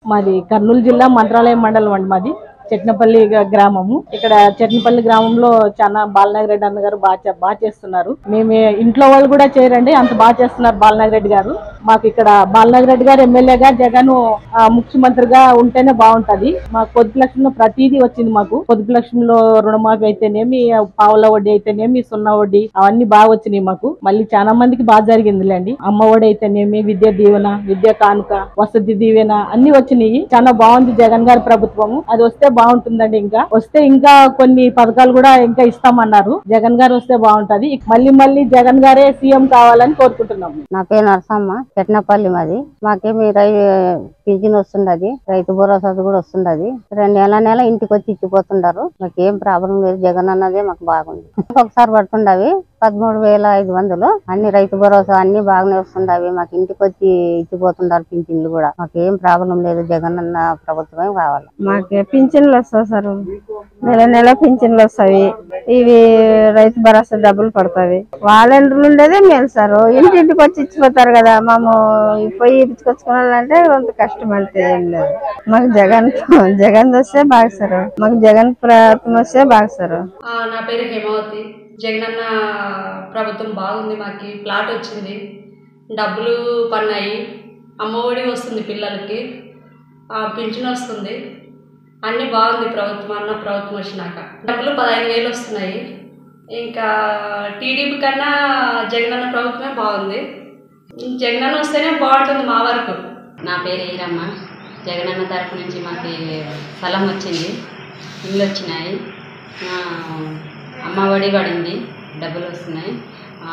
మాది కర్నూలు జిల్లా మంత్రాలయం మండలం అండి మాది చెట్నపల్లి గ- గ్రామము ఇక్కడ చెట్నపల్లి గ్రామంలో చాలా బాలనాగ రెడ్డి అన్న గారు బాగా చే- బాగా చేస్తున్నారు మేము ఇంట్లో వాళ్ళు కూడా చేయరండి అంత బాగా చేస్తున్నారు బాలనాగ రెడ్డి గారు మాకు ఇక్కడ బాలనాగ రెడ్డి గారు ఎమ్మెల్యేగా జగన్ ఆ, ముఖ్యమంత్రిగా ఉంటేనే బాగుంటది మాకు పొదుపు లక్ష్యంలో ప్రతిదీ వచ్చింది మాకు పొదుపు లక్ష్యంలో రుణమాఫీ అయితేనేమి పావుల వడ్డీ అయితేనేమి సున్నా వడ్డీ అవన్నీ బాగా వచ్చినాయి మాకు మళ్ళీ చాలా మందికి బాగా జరిగిందిలేండి అమ్మ ఒడి అయితేనేమి విద్యా దీవెన విద్యా కానుక వసతి దీవెన అన్ని వచ్చినాయి చాలా బాగుంది జగన్ గారి ప్రభుత్వము అది వస్తే బాగుంటుందండి ఇంకా వస్తే ఇంకా కొన్ని పథకాలు కూడా ఇంకా ఇస్తామన్నారు జగన్ గారు వస్తే బాగుంటది మళ్ళీ మళ్ళీ జగన్ గారే సీఎం కావాలని కోరుకుంటున్నాము నా పేరు నరసమ్మ చెట్నపల్లి మాది మాకేమి రై పింఛన్ వస్తుండది రైతు భరోసా కూడా వస్తుండది రెండు నెల నెల ఇంటికి వచ్చి ఇచ్చిపోతుండారు మాకు ఏం ప్రాబ్లం లేదు జగన్ అన్నదే మాకు బాగుంది ఒకసారి పడుతుండవి పదమూడు వేల ఐదు వందలు అన్ని రైతు భరోసా అన్ని బాగానే వస్తుండవి మాకు ఇంటికి వచ్చి ఇచ్చిపోతుండారు పింఛన్లు కూడా మాకు ఏం ప్రాబ్లం లేదు జగన్ అన్న ప్రభుత్వమే కావాలి మాకు పింఛన్లు వస్తాయి సార్ నెల నెల పింఛన్లు వస్తాయి ఇవి రైతు భరోసా డబ్బులు పడతాయి వాలంటీర్లు ఉండేదే మేలు సార్ ఇంటింటికి వచ్చి ఇచ్చిపోతారు కదా మేము పోయి ఇప్పించుకొచ్చుకోవాలంటే కొంత కష్టం అంటే ఏం లేదు మాకు జగన్ జగన్ వస్తే బాగా సార్ మాకు జగన్ ప్రభుత్వం వస్తే బాగా సార్ ఆ, నా పేరు హేమావతి జగనన్న ప్రభుత్వం బాగుంది మాకు ప్లాట్ వచ్చింది డబ్బులు పన్నాయి అమ్మఒడి వస్తుంది పిల్లలకి ఆ, పింఛన్ వస్తుంది అన్నీ బాగుంది ప్రభుత్వం అన్న ప్రభుత్వం వచ్చినాక డబ్బులు పదహైదు వేలు వస్తున్నాయి ఇంకా టీడీపీ కన్నా జగనన్న ప్రభుత్వమే బాగుంది జగనన్న వస్తేనే బాగుంటుంది మా వరకు నా పేరు ఈరమ్మ జగనన్న తరపు నుంచి మాకు స్థలం వచ్చింది ఇల్లు వచ్చినాయి ఆ, అమ్మ ఒడి పడింది డబ్బులు వస్తున్నాయి ఆ,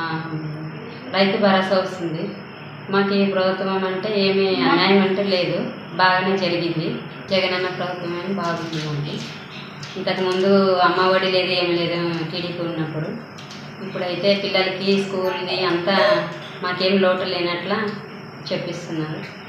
రైతు భరోసా వస్తుంది మాకు ఈ ప్రభుత్వం అంటే ఏమీ అన్యాయం అంటే లేదు బాగానే జరిగింది జగనన్న ప్రభుత్వం అని బాగుంది మాకు ఇంతకుముందు అమ్మ ఒడి లేదు ఏమి లేదు టీడీపీ ఉన్నప్పుడు ఇప్పుడైతే పిల్లలకి స్కూల్ది అంతా మాకేం లోటు లేనట్లా చెప్పిస్తున్నారు